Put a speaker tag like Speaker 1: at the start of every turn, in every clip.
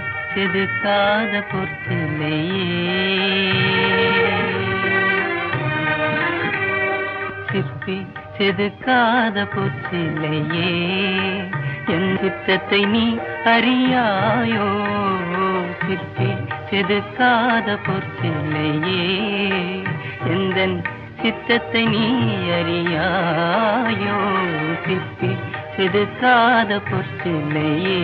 Speaker 1: செதுக்காத பொற்சிலையே சிற்பி செதுக்காத பொற்சிலையே என் சித்தத்தை நீ அறியாயோ சிற்பி செதுக்காத பொற்சிலையே எந்தன் சித்தத்தை நீ அறியாயோ சிற்பி செதுக்காத பொற்சிலையே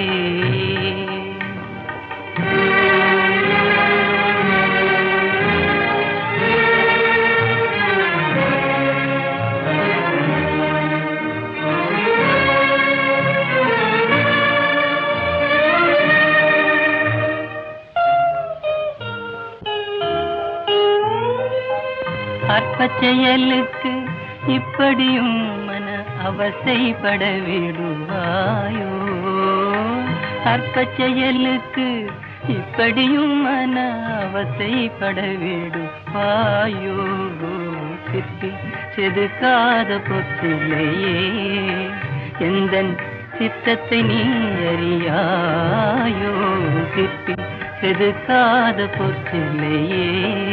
Speaker 1: அற்பச் செயலுக்கு இப்படியும் மன அவசைப்பட விடுவாயோ அற்பச் செயலுக்கு இப்படியும் மன அவசைப்பட விடுவாயோ சிற்பி செதுக்காத பொற்றிலையே எந்தன் சித்தத்தை நீ அறியாயோ சிற்பி செதுக்காத பொற்றிலையே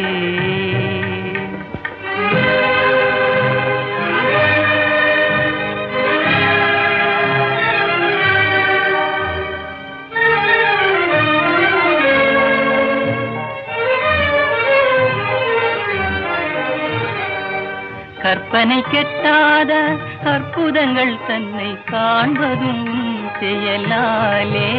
Speaker 1: கற்பனை கெட்டாத அற்புதங்கள் தன்னை காண்பதும் செயலாலே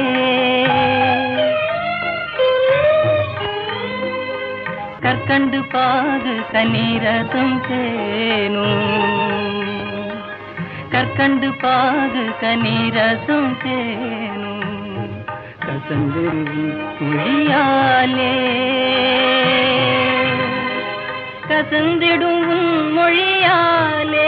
Speaker 1: கற்கண்டு பாகு கனீரதம் தேனும் கற்கண்டு பாகு கனீரதம் தேனும் கசந்து மொழியாலே கசந்திடும் உன் மொழியாலே